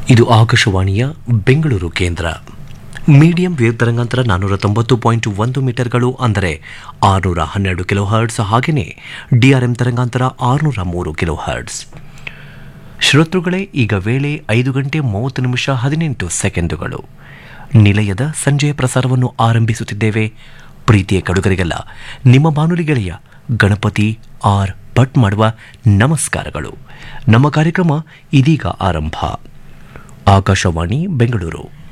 ಇದು ಆಕಾಶವಾಣಿಯ ಬೆಂಗಳೂರು ಕೇಂದ್ರ ಮೀಡಿಯಂ ವೇವ್ ತರಂಗಾಂತರ ನಾನ್ನೂರ ತೊಂಬತ್ತು ಪಾಯಿಂಟ್ ಒಂದು ಮೀಟರ್ಗಳು ಅಂದರೆ ಆರುನೂರ ಹನ್ನೆರಡು ಕಿಲೋ ಹರ್ಟ್ಸ್ ಹಾಗೆಯೇ ಡಿಆರ್ಎಂ ತರಂಗಾಂತರ ಆರುನೂರ ಮೂರು ಕಿಲೋ ಹರ್ಟ್ಸ್ ಶ್ರೋತೃಗಳೇ ಈಗ ವೇಳೆ ಐದು ಗಂಟೆ ಮೂವತ್ತು ನಿಮಿಷ ಹದಿನೆಂಟು ಸೆಕೆಂಡುಗಳು ನಿಲಯದ ಸಂಜೆಯ ಪ್ರಸಾರವನ್ನು ಆರಂಭಿಸುತ್ತಿದ್ದೇವೆ ಪ್ರೀತಿಯ ಕಡುಗರಿಗೆಲ್ಲ ನಿಮ್ಮ ಬಾನುಲಿ ಗೆಳೆಯ ಗಣಪತಿ ಆರ್ ಭಟ್ ಮಾಡುವ ನಮಸ್ಕಾರಗಳು ನಮ್ಮ ಕಾರ್ಯಕ್ರಮ ಇದೀಗ ಆರಂಭ ಆಕಾಶವಾಣಿ ಬೆಂಗಳೂರು